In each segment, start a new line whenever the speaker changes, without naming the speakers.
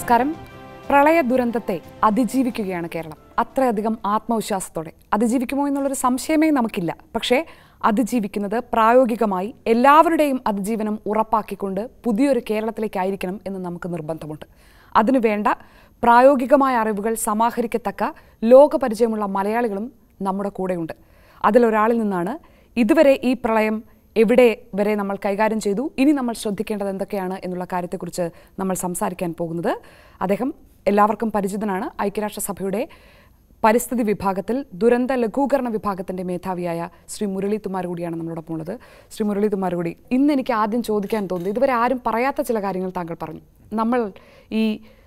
നമസ്കാരം പ്രളയ ദുരന്തത്തെ അതിജീവിക്കുകയാണ് കേരളം അത്രയധികം ആത്മവിശ്വാസത്തോടെ അതിജീവിക്കുമോ എന്നുള്ളൊരു സംശയമേ നമുക്കില്ല പക്ഷേ അതിജീവിക്കുന്നത് പ്രായോഗികമായി എല്ലാവരുടെയും അതിജീവനം ഉറപ്പാക്കിക്കൊണ്ട് പുതിയൊരു കേരളത്തിലേക്കായിരിക്കണം എന്ന് നമുക്ക് നിർബന്ധമുണ്ട് അതിനുവേണ്ട പ്രായോഗികമായ അറിവുകൾ സമാഹരിക്കത്തക്ക ലോകപരിചയമുള്ള മലയാളികളും നമ്മുടെ കൂടെയുണ്ട് അതിലൊരാളിൽ നിന്നാണ് ഇതുവരെ ഈ പ്രളയം എവിടെ വരെ നമ്മൾ കൈകാര്യം ചെയ്തു ഇനി നമ്മൾ ശ്രദ്ധിക്കേണ്ടത് എന്തൊക്കെയാണ് എന്നുള്ള കാര്യത്തെക്കുറിച്ച് നമ്മൾ സംസാരിക്കാൻ പോകുന്നത് അദ്ദേഹം എല്ലാവർക്കും പരിചിതനാണ് ഐക്യരാഷ്ട്രസഭയുടെ പരിസ്ഥിതി വിഭാഗത്തിൽ ദുരന്ത ലഘൂകരണ വിഭാഗത്തിന്റെ മേധാവിയായ ശ്രീ മുരളി തുമ്മാരുകൂടിയാണ് നമ്മളോടൊപ്പം ഉള്ളത് ശ്രീ മുരളി തുമ്മാരുകൂടി ഇന്ന് എനിക്ക് ആദ്യം ചോദിക്കാൻ തോന്നുന്നു ഇതുവരെ ആരും പറയാത്ത ചില കാര്യങ്ങൾ താങ്കൾ പറഞ്ഞു നമ്മൾ ഈ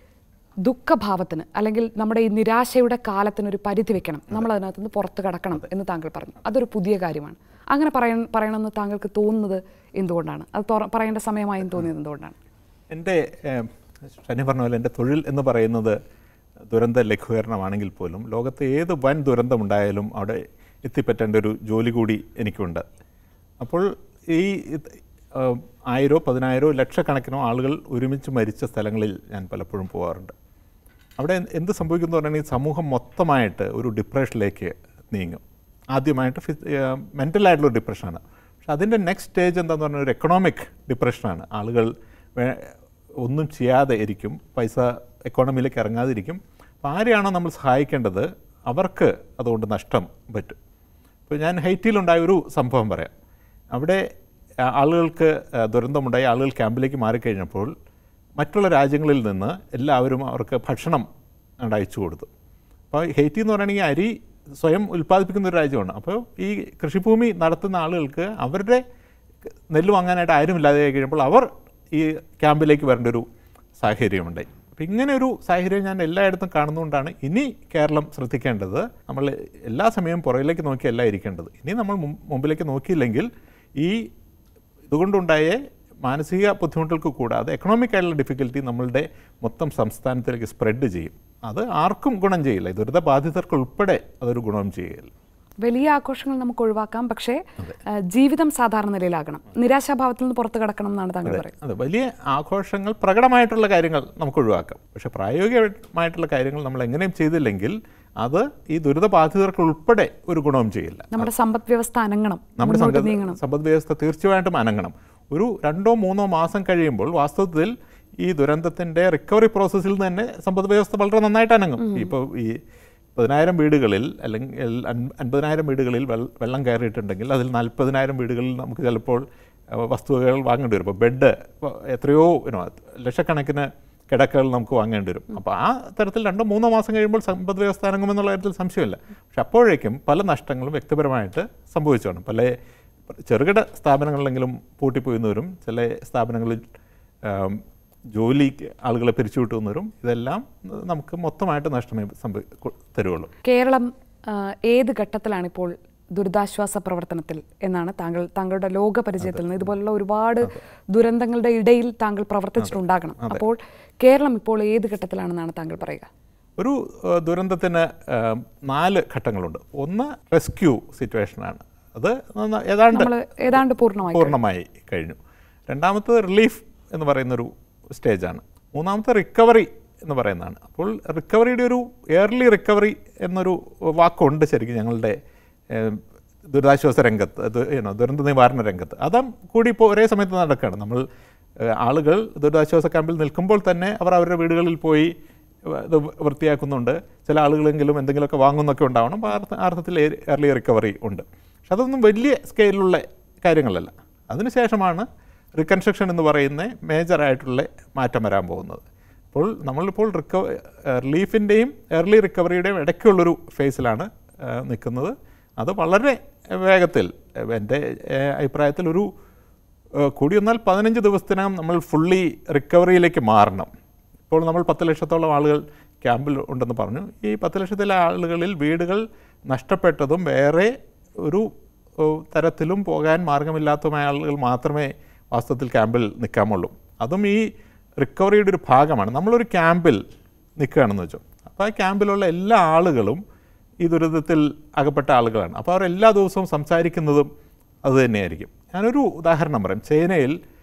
ദുഃഖഭാവത്തിന് അല്ലെങ്കിൽ നമ്മുടെ ഈ നിരാശയുടെ കാലത്തിന് ഒരു പരിധി വെക്കണം നമ്മൾ അതിനകത്ത് നിന്ന് പുറത്ത് കടക്കണം എന്ന് താങ്കൾ പറഞ്ഞു അതൊരു പുതിയ കാര്യമാണ് അങ്ങനെ പറയ പറയണമെന്ന് താങ്കൾക്ക് തോന്നുന്നത് എന്തുകൊണ്ടാണ് അത് തുറ- പറയേണ്ട സമയമായും തോന്നിയത് എന്തുകൊണ്ടാണ്
എൻ്റെ ഏം, ഷനി പറഞ്ഞ പോലെ എൻ്റെ തൊഴിൽ എന്ന് പറയുന്നത് ദുരന്ത ലഘൂകരണമാണെങ്കിൽ പോലും ലോകത്തെ ഏത് വൻ ദുരന്തമുണ്ടായാലും അവിടെ എത്തിപ്പറ്റേണ്ട ഒരു ജോലി കൂടി എനിക്കുണ്ട് അപ്പോൾ ഈ ഇത്, ഏം, ആയിരോ പതിനായിരോ ലക്ഷക്കണക്കിനോ ആളുകൾ ഒരുമിച്ച് മരിച്ച സ്ഥലങ്ങളിൽ ഞാൻ പലപ്പോഴും പോകാറുണ്ട് അവിടെ എന്ത് എന്ത് സംഭവിക്കുന്നു പറഞ്ഞാൽ ഈ സമൂഹം മൊത്തമായിട്ട് ഒരു ഡിപ്രഷനിലേക്ക് നീങ്ങും ആദ്യമായിട്ട് ഫി മെൻ്റലായിട്ടുള്ള ഡിപ്രഷനാണ് പക്ഷെ അതിൻ്റെ നെക്സ്റ്റ് സ്റ്റേജ് എന്താന്ന് പറഞ്ഞാൽ ഒരു എക്കണോമിക് ഡിപ്രഷനാണ് ആളുകൾ വേ- ഒന്നും ചെയ്യാതെ ഇരിക്കും പൈസ എക്കോണമിയിലേക്ക് ഇറങ്ങാതിരിക്കും അപ്പോൾ ആരെയാണോ നമ്മൾ സഹായിക്കേണ്ടത് അവർക്ക് അതുകൊണ്ട് നഷ്ടം പറ്റും ഇപ്പോൾ ഞാൻ ഹൈറ്റിയിലുണ്ടായ ഒരു സംഭവം പറയാം അവിടെ ആ, ആളുകൾക്ക് ആ, ദുരന്തമുണ്ടായി ആളുകൾ ക്യാമ്പിലേക്ക് മാറിക്കഴിഞ്ഞപ്പോൾ മറ്റുള്ള രാജ്യങ്ങളിൽ നിന്ന് എല്ലാവരും അവർക്ക് ഭക്ഷണം അങ്ങോട്ട് അയച്ചു കൊടുത്തു അപ്പോൾ ഹെയ്റ്റി എന്ന് പറയുകയാണെങ്കിൽ അരി സ്വയം ഉൽപ്പാദിപ്പിക്കുന്ന ഒരു രാജ്യമാണ് അപ്പോൾ ഈ കൃഷിഭൂമി നടത്തുന്ന ആളുകൾക്ക് അവരുടെ നെല്ല് വാങ്ങാനായിട്ട് ആരും ഇല്ലാതെ കഴിയുമ്പോൾ അവർ ഈ ക്യാമ്പിലേക്ക് വരേണ്ട ഒരു സാഹചര്യമുണ്ടായി അപ്പോൾ ഇങ്ങനെ ഒരു സാഹചര്യം ഞാൻ എല്ലായിടത്തും കാണുന്നതുകൊണ്ടാണ് ഇനി കേരളം ശ്രദ്ധിക്കേണ്ടത് നമ്മൾ എല്ലാ സമയവും പുറകിലേക്ക് നോക്കിയല്ല ഇരിക്കേണ്ടത് ഇനി നമ്മൾ മും- മുമ്പിലേക്ക് നോക്കിയില്ലെങ്കിൽ ഈ ഇതുകൊണ്ടുണ്ടായ മാനസിക ബുദ്ധിമുട്ടുകൾക്ക് കൂടാതെ എക്കണോമിക് ആയിട്ടുള്ള ഡിഫിക്കൽറ്റി നമ്മളുടെ മൊത്തം സംസ്ഥാനത്തിലേക്ക് സ്പ്രെഡ് ചെയ്യും അത് ആർക്കും ഗുണം ചെയ്യില്ല ഈ ദുരിതബാധിതർക്ക് ഉൾപ്പെടെ അതൊരു ഗുണം ചെയ്യില്ല
വലിയ ആഘോഷങ്ങൾ നമുക്ക് ഒഴിവാക്കാം പക്ഷേ ആ, ജീവിതം സാധാരണ നിലയിലാകണം നിരാശാഭാവത്തിൽ നിന്ന് പുറത്ത് കടക്കണം എന്നാണ് താങ്കൾ പറയുന്നത്
അതെ വലിയ ആഘോഷങ്ങൾ പ്രകടമായിട്ടുള്ള കാര്യങ്ങൾ നമുക്ക് ഒഴിവാക്കാം പക്ഷേ പ്രായോഗികമായിട്ടുള്ള കാര്യങ്ങൾ നമ്മൾ എങ്ങനെയും ചെയ്തില്ലെങ്കിൽ അത് ഈ ദുരിതബാധിതർക്ക് ഉൾപ്പെടെ ഒരു ഗുണവും ചെയ്യില്ല
നമ്മുടെ സമ്പദ് വ്യവസ്ഥ അനങ്ങണം
നമ്മുടെ
മുന്നോട്ട്
സമ്പദ്
നീങ്ങണം
സമ്പദ് വ്യവസ്ഥ തീർച്ചയായിട്ടും അനങ്ങണം ഒരു രണ്ടോ മൂന്നോ മാസം കഴിയുമ്പോൾ വാസ്തവത്തിൽ ഈ ദുരന്തത്തിൻ്റെ റിക്കവറി പ്രോസസ്സിൽ തന്നെ സമ്പദ് വ്യവസ്ഥ വളരെ നന്നായിട്ട് അനങ്ങും ഇപ്പോൾ ഈ പതിനായിരം വീടുകളിൽ അല്ലെങ്കിൽ അൻ- അൻപതിനായിരം വീടുകളിൽ വെൾ- വെള്ളം കയറിയിട്ടുണ്ടെങ്കിൽ അതിൽ നാൽപ്പതിനായിരം വീടുകളിൽ നമുക്ക് ചിലപ്പോൾ അഹ്, വസ്തുവകകൾ വാങ്ങേണ്ടി വരും ഇപ്പോൾ ബെഡ് എത്രയോ you know, ലക്ഷക്കണക്കിന് കിടക്കകൾ നമുക്ക് വാങ്ങേണ്ടി വരും അപ്പോൾ ആ തരത്തിൽ രണ്ടോ മൂന്നോ മാസം കഴിയുമ്പോൾ സമ്പദ് വ്യവസ്ഥ അനങ്ങുമെന്നുള്ള കാര്യത്തിൽ സംശയമില്ല പക്ഷെ അപ്പോഴേക്കും പല നഷ്ടങ്ങളും വ്യക്തിപരമായിട്ട് സംഭവിച്ചു കാണും പല ചെറുകിട സ്ഥാപനങ്ങളിലെങ്കിലും പൂട്ടിപ്പോയിരുന്നവരും ചില സ്ഥാപനങ്ങളിൽ ആം, ജോലി ആളുകളെ പിരിച്ചുവിട്ടുന്നവരും ഇതെല്ലാം നമുക്ക് മൊത്തമായിട്ട് നഷ്ടമേ സംഭവി കൊ- തരുള്ളൂ
കേരളം ആ, ഏത് ഘട്ടത്തിലാണ് ഇപ്പോൾ ദുരിതാശ്വാസ പ്രവർത്തനത്തിൽ എന്നാണ് താങ്കൾ താങ്കളുടെ ലോക പരിചയത്തിൽ നിന്ന് ഇതുപോലുള്ള ഒരുപാട് ദുരന്തങ്ങളുടെ ഇടയിൽ താങ്കൾ പ്രവർത്തിച്ചിട്ടുണ്ടാകണം അപ്പോൾ കേരളം ഇപ്പോൾ ഏത് ഘട്ടത്തിലാണെന്നാണ് താങ്കൾ പറയുക
ഒരു ആ, ദുരന്തത്തിന് ആ, നാല് ഘട്ടങ്ങളുണ്ട് ഒന്ന് റെസ്ക്യൂ സിറ്റുവേഷനാണ് അത് നന്ന- ഏതാണ്ട്
നമ്മൾ ഏതാണ്ട് പൂർണ്ണമായി
പൂർണ്ണമായി കഴിഞ്ഞു രണ്ടാമത്തത് റിലീഫ് എന്ന് പറയുന്നൊരു സ്റ്റേജാണ് മൂന്നാമത്തെ റിക്കവറി എന്ന് പറയുന്നതാണ് അപ്പോൾ റിക്കവറിയുടെ ഒരു എയർലി റിക്കവറി എന്നൊരു വാക്കുണ്ട് ശരിക്കും ഞങ്ങളുടെ ഏം, ദുരിതാശ്വാസ രംഗത്ത് അത് you know, ദുരന്ത നിവാരണ രംഗത്ത് അതും കൂടി ഇപ്പോൾ ഒരേ സമയത്ത് നടക്കുകയാണ് നമ്മൾ ഏഹ്, ആളുകൾ ദുരിതാശ്വാസ ക്യാമ്പിൽ നിൽക്കുമ്പോൾ തന്നെ അവർ അവരുടെ വീടുകളിൽ പോയി ഏഹ്, ഇത് വൃത്തിയാക്കുന്നുണ്ട് ചില ആളുകളെങ്കിലും എന്തെങ്കിലുമൊക്കെ വാങ്ങുന്നൊക്കെ ഉണ്ടാവണം അപ്പോൾ ആ അർത്ഥ- ആ അർത്ഥത്തിൽ എയർലി റിക്കവറി ഉണ്ട് പക്ഷെ അതൊന്നും വലിയ സ്കെയിലുള്ള കാര്യങ്ങളല്ല അതിനുശേഷമാണ് റിക്കൺസ്ട്രക്ഷൻ എന്ന് പറയുന്ന മേജറായിട്ടുള്ള മാറ്റം വരാൻ പോകുന്നത് അപ്പോൾ നമ്മളിപ്പോൾ റിക്കവ റിലീഫിൻ്റെയും എയർലി റിക്കവറിയുടെയും ഇടയ്ക്കുള്ളൊരു ഫേസിലാണ് നിൽക്കുന്നത് അത് വളരെ വേഗത്തിൽ ഏഹ്, എൻ്റെ ഏഹ്, അഭിപ്രായത്തിൽ ഒരു ഏഹ്, കൂടി വന്നാൽ പതിനഞ്ച് ദിവസത്തിനകം നമ്മൾ ഫുള്ളി റിക്കവറിയിലേക്ക് മാറണം ഇപ്പോൾ നമ്മൾ പത്ത് ലക്ഷത്തോളം ആളുകൾ ക്യാമ്പിൽ ഉണ്ടെന്ന് പറഞ്ഞു ഈ പത്ത് ലക്ഷത്തിലെ ആളുകളിൽ വീടുകൾ നഷ്ടപ്പെട്ടതും വേറെ ഒരു ഓ, തരത്തിലും പോകാൻ മാർഗമില്ലാത്തതുമായ ആളുകൾ മാത്രമേ വാസ്തവത്തിൽ ക്യാമ്പിൽ നിൽക്കാമുള്ളൂ അതും ഈ റിക്കവറിയുടെ ഒരു ഭാഗമാണ് നമ്മളൊരു ക്യാമ്പിൽ നിൽക്കുകയാണെന്ന് വെച്ചോ അപ്പോൾ ആ ക്യാമ്പിലുള്ള എല്ലാ ആളുകളും ഈ ദുരിതത്തിൽ അകപ്പെട്ട ആളുകളാണ് അപ്പോൾ അവർ എല്ലാ ദിവസവും സംസാരിക്കുന്നതും അത് തന്നെയായിരിക്കും ഞാനൊരു ഉദാഹരണം പറയാം ചൈനയിൽ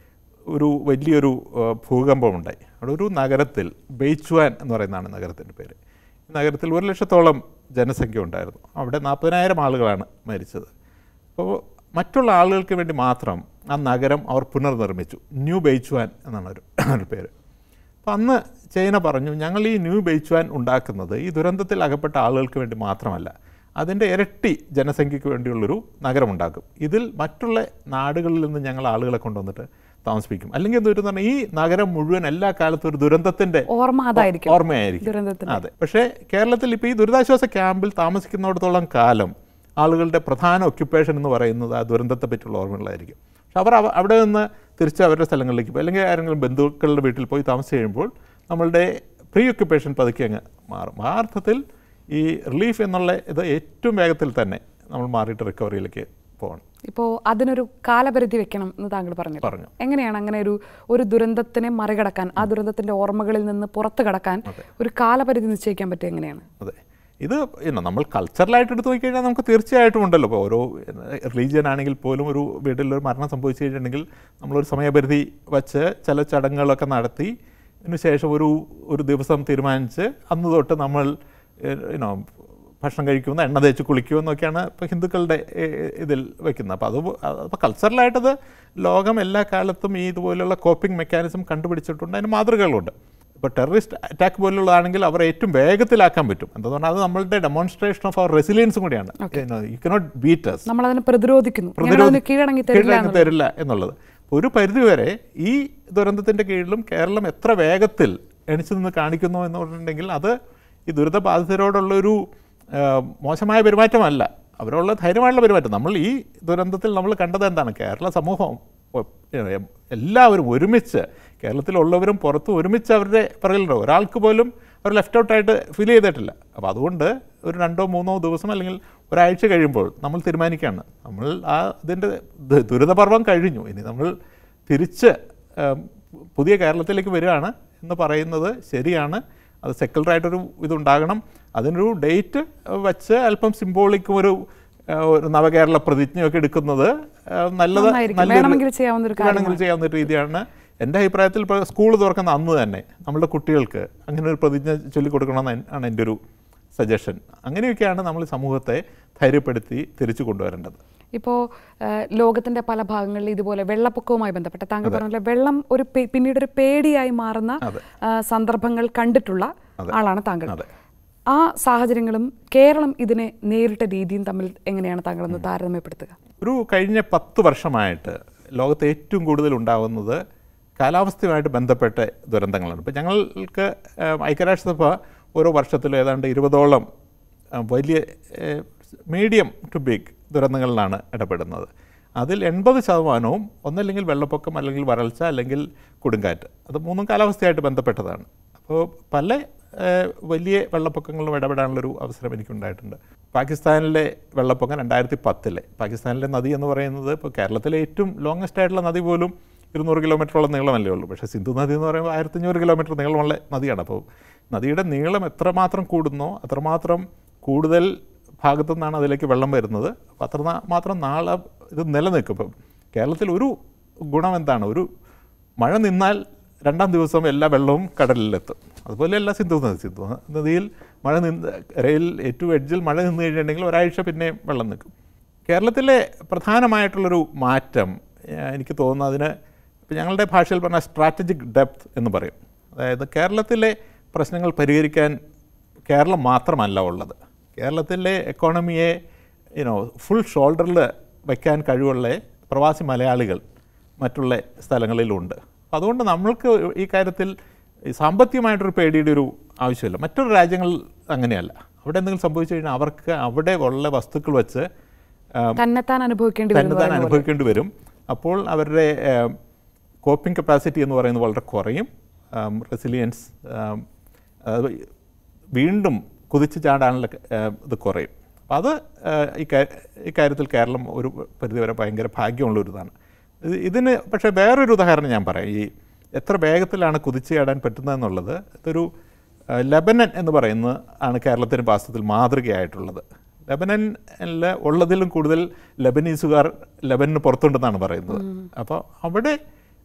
ഒരു വലിയൊരു ആ, ഭൂകമ്പമുണ്ടായി അവിടെ ഒരു നഗരത്തിൽ ബെയ്ച്ചുവാൻ എന്ന് പറയുന്നതാണ് നഗരത്തിൻ്റെ പേര് ഈ നഗരത്തിൽ ഒരു ലക്ഷത്തോളം ജനസംഖ്യ ഉണ്ടായിരുന്നു അവിടെ നാൽപ്പതിനായിരം ആളുകളാണ് മരിച്ചത് അപ്പോൾ മറ്റുള്ള ആളുകൾക്ക് വേണ്ടി മാത്രം ആ നഗരം അവർ പുനർനിർമ്മിച്ചു ന്യൂ ബെയ്ച്ചുവാൻ എന്നാണ് ഒരു ഒരു പേര് അപ്പോൾ അന്ന് ചൈന പറഞ്ഞു ഞങ്ങൾ ഈ ന്യൂ ബെയ്ച്ചുവാൻ ഉണ്ടാക്കുന്നത് ഈ ദുരന്തത്തിൽ അകപ്പെട്ട ആളുകൾക്ക് വേണ്ടി മാത്രമല്ല അതിൻ്റെ ഇരട്ടി ജനസംഖ്യയ്ക്ക് വേണ്ടിയുള്ളൊരു നഗരമുണ്ടാക്കും ഇതിൽ മറ്റുള്ള നാടുകളിൽ നിന്ന് ഞങ്ങൾ ആളുകളെ കൊണ്ടുവന്നിട്ട് താമസിപ്പിക്കും അല്ലെങ്കിൽ എന്ത് വരും എന്ന് പറഞ്ഞാൽ ഈ നഗരം മുഴുവൻ എല്ലാ കാലത്തും ഒരു ദുരന്തത്തിൻ്റെ
ഓർമ്മ അതായിരിക്കും
ഓർമ്മയായിരിക്കും
ദുരന്തത്തിന്
അതെ പക്ഷേ കേരളത്തിൽ ഇപ്പോൾ ഈ ദുരിതാശ്വാസ ക്യാമ്പിൽ താമസിക്കുന്നിടത്തോളം കാലം ആളുകളുടെ പ്രധാന ഒക്യുപ്പേഷൻ എന്ന് പറയുന്നത് ആ ദുരന്തത്തെ പറ്റിയുള്ള ഓർമ്മകളായിരിക്കും പക്ഷെ അവർ അവ- അവിടെ നിന്ന് തിരിച്ച് അവരുടെ സ്ഥലങ്ങളിലേക്ക് പോയി അല്ലെങ്കിൽ ആരെങ്കിലും ബന്ധുക്കളുടെ വീട്ടിൽ പോയി താമസിച്ച് കഴിയുമ്പോൾ നമ്മളുടെ പ്രീ ഒക്യുപ്പേഷൻ പതുക്കെ അങ്ങ് മാറും ആ അർത്ഥത്തിൽ ഈ റിലീഫ് എന്നുള്ള ഇത് ഏറ്റവും വേഗത്തിൽ തന്നെ നമ്മൾ മാറിയിട്ട് റിക്കവറിയിലേക്ക് പോകണം
ഇപ്പോൾ അതിനൊരു കാലപരിധി വെക്കണം എന്ന് താങ്കൾ പറഞ്ഞു
പറഞ്ഞു
എങ്ങനെയാണ് അങ്ങനെ ഒരു ഒരു ദുരന്തത്തിനെ മറികടക്കാൻ ആ ദുരന്തത്തിന്റെ ഓർമ്മകളിൽ നിന്ന് പുറത്തു കടക്കാൻ ഒരു കാലപരിധി നിശ്ചയിക്കാൻ പറ്റുക എങ്ങനെയാണ്
അതെ ഇത് ഇന്ന് നമ്മൾ കൾച്ചറലായിട്ട് എടുത്ത് നോക്കിക്കഴിഞ്ഞാൽ നമുക്ക് തീർച്ചയായിട്ടും ഉണ്ടല്ലോ ഇപ്പോൾ ഓരോ റിലീജിയൻ ആണെങ്കിൽ പോലും ഒരു വീട്ടിൽ ഒരു മരണം സംഭവിച്ചു കഴിഞ്ഞിട്ടുണ്ടെങ്കിൽ നമ്മളൊരു സമയപരിധി വച്ച് ചില ചടങ്ങുകളൊക്കെ നടത്തി അതിന് ശേഷം ഒരു ഒരു ദിവസം തീരുമാനിച്ച് അന്ന് തൊട്ട് നമ്മൾ യുനോ ഭക്ഷണം കഴിക്കുമെന്ന് എണ്ണ തേച്ച് കുളിക്കുമെന്നൊക്കെയാണ് ഇപ്പോൾ ഹിന്ദുക്കളുടെ ഏഹ്, ഇതിൽ വെക്കുന്നത് അപ്പോൾ അത് അപ്പോൾ കൾച്ചറലായിട്ടത് ലോകം എല്ലാ കാലത്തും ഈ ഇതുപോലുള്ള കോപ്പിംഗ് മെക്കാനിസം കണ്ടുപിടിച്ചിട്ടുണ്ട് അതിന് മാതൃകകളുണ്ട് ഇപ്പോൾ ടെററിസ്റ്റ് അറ്റാക്ക് പോലുള്ളതാണെങ്കിൽ അവർ ഏറ്റവും വേഗത്തിലാക്കാൻ പറ്റും എന്തുകൊണ്ടാണ് അത് നമ്മളുടെ ഡെമോൺസ്ട്രേഷൻ ഓഫ് അവർ റെസിലിയൻസും കൂടിയാണ് യു കനോട്ട് ബീറ്റ് us
നമ്മൾ അതിനെ പ്രതിരോധിക്കുന്നു ഞങ്ങൾ അതിന് കീഴടങ്ങി തരില്ല
കീഴടങ്ങി തരില്ല എന്നുള്ളത് ഒരു പരിധിവരെ ഈ ദുരന്തത്തിൻ്റെ കീഴിലും കേരളം എത്ര വേഗത്തിൽ എണിച്ചു നിന്ന് കാണിക്കുന്നു എന്ന് പറഞ്ഞിട്ടുണ്ടെങ്കിൽ അത് ഈ ദുരിതബാധിതരോടുള്ളൊരു ആ, മോശമായ പെരുമാറ്റമല്ല അവരുള്ള ധൈര്യമായിട്ടുള്ള പെരുമാറ്റം നമ്മൾ ഈ ദുരന്തത്തിൽ നമ്മൾ കണ്ടത് എന്താണ് കേരള സമൂഹം ഒ- ഏ, എല്ലാവരും ഒരുമിച്ച് കേരളത്തിലുള്ളവരും പുറത്തും ഒരുമിച്ച് അവരുടെ പിറകിലുണ്ട് ഒരാൾക്ക് പോലും അവർ ലെഫ്റ്റ് ഔട്ടായിട്ട് ഫീൽ ചെയ്തിട്ടില്ല അപ്പോൾ അതുകൊണ്ട് ഒരു രണ്ടോ മൂന്നോ ദിവസം അല്ലെങ്കിൽ ഒരാഴ്ച കഴിയുമ്പോൾ നമ്മൾ തീരുമാനിക്കുകയാണ് നമ്മൾ ആ ഇതിൻ്റെ ദു- ദുരിതപർവം കഴിഞ്ഞു ഇനി നമ്മൾ തിരിച്ച് ഏം, പുതിയ കേരളത്തിലേക്ക് വരികയാണ് എന്ന് പറയുന്നത് ശരിയാണ് അത് സെക്കുലറായിട്ടൊരു ഇതുണ്ടാകണം അതിനൊരു ഡേറ്റ് വെച്ച് അല്പം സിംബോളിക്കും ഒരു ഏഹ്, ഒരു നവകേരള പ്രതിജ്ഞയൊക്കെ എടുക്കുന്നത് ഏഹ്, നല്ലത്
നന്നായിരിക്കും.
നല്ലൊരു-
വേണമെങ്കിൽ ചെയ്യാവുന്ന ഒരു
വേണമെങ്കിൽ ചെയ്യാവുന്ന ഒരു രീതിയാണ് എൻ്റെ അഭിപ്രായത്തിൽ ഇപ്പോൾ സ്കൂൾ തുറക്കുന്ന അന്ന് തന്നെ നമ്മുടെ കുട്ടികൾക്ക് അങ്ങനെ ഒരു പ്രതിജ്ഞ ചൊല്ലിക്കൊടുക്കണമെന്ന് ആണ് എൻ്റെ ഒരു സജഷൻ അങ്ങനെയൊക്കെയാണ് നമ്മൾ സമൂഹത്തെ ധൈര്യപ്പെടുത്തി തിരിച്ചു കൊണ്ടുവരേണ്ടത്
ഇപ്പോൾ ലോകത്തിന്റെ പല ഭാഗങ്ങളിൽ ഇതുപോലെ വെള്ളപ്പൊക്കവുമായി ബന്ധപ്പെട്ട് താങ്കൾ പറഞ്ഞ പോലെ വെള്ളം ഒരു പേ- പിന്നീട് ഒരു പേടിയായി മാറുന്ന
അതെ.
ആ, സന്ദർഭങ്ങൾ കണ്ടിട്ടുള്ള ആളാണ് താങ്കൾ
അതെ.
ആ സാഹചര്യങ്ങളും കേരളം ഇതിനെ നേരിട്ട രീതിയും തമ്മിൽ എങ്ങനെയാണ് താങ്കൾ ഒന്ന് താരതമ്യപ്പെടുത്തുക
ഒരു കഴിഞ്ഞ പത്ത് വർഷമായിട്ട് ലോകത്ത് ഏറ്റവും കൂടുതൽ ഉണ്ടാകുന്നത് കാലാവസ്ഥയുമായിട്ട് ബന്ധപ്പെട്ട ദുരന്തങ്ങളാണ് ഇപ്പം ഞങ്ങൾക്ക് ഏഹ്, ഐക്യരാഷ്ട്രസഭ ഓരോ വർഷത്തിലും ഏതാണ്ട് ഇരുപതോളം ഏഹ്, വലിയ മീഡിയം ടു ബിഗ് ദുരന്തങ്ങളിലാണ് ഇടപെടുന്നത് അതിൽ എൺപത് ശതമാനവും ഒന്നല്ലെങ്കിൽ വെള്ളപ്പൊക്കം അല്ലെങ്കിൽ വരൾച്ച അല്ലെങ്കിൽ കൊടുങ്കാറ്റ് അത് മൂന്നും കാലാവസ്ഥയായിട്ട് ബന്ധപ്പെട്ടതാണ് അപ്പോൾ പല ഏഹ്, വലിയ വെള്ളപ്പൊക്കങ്ങളിലും ഇടപെടാനുള്ളൊരു അവസരം എനിക്കുണ്ടായിട്ടുണ്ട് പാകിസ്ഥാനിലെ വെള്ളപ്പൊക്കം രണ്ടായിരത്തി പത്തിലെ പാകിസ്ഥാനിലെ നദി എന്ന് പറയുന്നത് ഇപ്പോൾ കേരളത്തിലെ ഏറ്റവും ലോങ്ങസ്റ്റ് ആയിട്ടുള്ള നദി പോലും ഇരുന്നൂറ് കിലോമീറ്ററോളം നീളമല്ലേ ഉള്ളൂ പക്ഷേ സിന്ധു നദി എന്ന് പറയുമ്പോൾ ആയിരത്തഞ്ഞൂറ് കിലോമീറ്റർ നീളമുള്ള നദിയാണ് അപ്പോൾ നദിയുടെ നീളം എത്രമാത്രം കൂടുന്നോ അത്രമാത്രം കൂടുതൽ ഭാഗത്തു നിന്നാണ് അതിലേക്ക് വെള്ളം വരുന്നത് അപ്പോൾ അത്ര നാ- മാത്രം നാളെ ഇത് നിലനിൽക്കും ഇപ്പം കേരളത്തിൽ ഒരു ഗുണം എന്താണ് ഒരു മഴ നിന്നാൽ രണ്ടാം ദിവസം എല്ലാ വെള്ളവും കടലിലെത്തും അതുപോലെയല്ല സിന്ധു നദി സിന്ധു നദിയിൽ മഴ നിന്ന് കരയിൽ ഏറ്റവും എഡ്ജിൽ മഴ നിന്ന് കഴിഞ്ഞിട്ടുണ്ടെങ്കിൽ ഒരാഴ്ച പിന്നെ വെള്ളം നിൽക്കും കേരളത്തിലെ പ്രധാനമായിട്ടുള്ളൊരു മാറ്റം ഏഹ്, എനിക്ക് തോന്നുന്നു അതിന് ഇപ്പം ഞങ്ങളുടെ ഭാഷയിൽ പറഞ്ഞ സ്ട്രാറ്റജിക് ഡെപ്ത് എന്ന് പറയും അതായത് കേരളത്തിലെ പ്രശ്നങ്ങൾ പരിഹരിക്കാൻ കേരളം മാത്രമല്ല ഉള്ളത് കേരളത്തിലെ എക്കോണമിയെ യുനോ ഫുൾ ഷോൾഡറിൽ വയ്ക്കാൻ കഴിവുള്ള പ്രവാസി മലയാളികൾ മറ്റുള്ള സ്ഥലങ്ങളിലുണ്ട് അപ്പോൾ അതുകൊണ്ട് നമ്മൾക്ക് ഈ കാര്യത്തിൽ ഈ സാമ്പത്തികമായിട്ടൊരു പേടിയുടെ ഒരു ആവശ്യമില്ല മറ്റൊരു രാജ്യങ്ങൾ അങ്ങനെയല്ല അവിടെ എന്തെങ്കിലും സംഭവിച്ചു കഴിഞ്ഞാൽ അവർക്ക് അവിടെ ഉള്ള വസ്തുക്കൾ വെച്ച് ആ,
തന്നെത്താൻ അനുഭവിക്കേണ്ടി
തന്നെ
വരുന്നത്
താൻ അനുഭവിക്കേണ്ടി വരും അപ്പോൾ അവരുടെ കോപ്പിംഗ് കപ്പാസിറ്റി എന്ന് പറയുന്നത് വളരെ കുറയും റെസിലിയൻസ് വീണ്ടും കുതിച്ചു ചാടാനുള്ള ഏം, ഇത് കുറയും അപ്പം അത് ആ, ഈ കാ- ഈ കാര്യത്തിൽ കേരളം ഒരു പരിധിവരെ ഭയങ്കര ഭാഗ്യമുള്ള ഒരു ഇതാണ് ഇത് ഇതിന് പക്ഷേ വേറൊരു ഉദാഹരണം ഞാൻ പറയാം ഈ എത്ര വേഗത്തിലാണ് കുതിച്ചു ചാടാൻ പറ്റുന്നതെന്നുള്ളത് ഇതൊരു ആ, ലബനൻ എന്ന് പറയുന്നത് ആണ് കേരളത്തിന് വാസ്തവത്തിൽ മാതൃകയായിട്ടുള്ളത് ലബനനിൽ ഉള്ളതിലും കൂടുതൽ ലബനീസുകാർ ലബനന് പുറത്തുണ്ടെന്നാണ് പറയുന്നത് അപ്പോൾ അവിടെ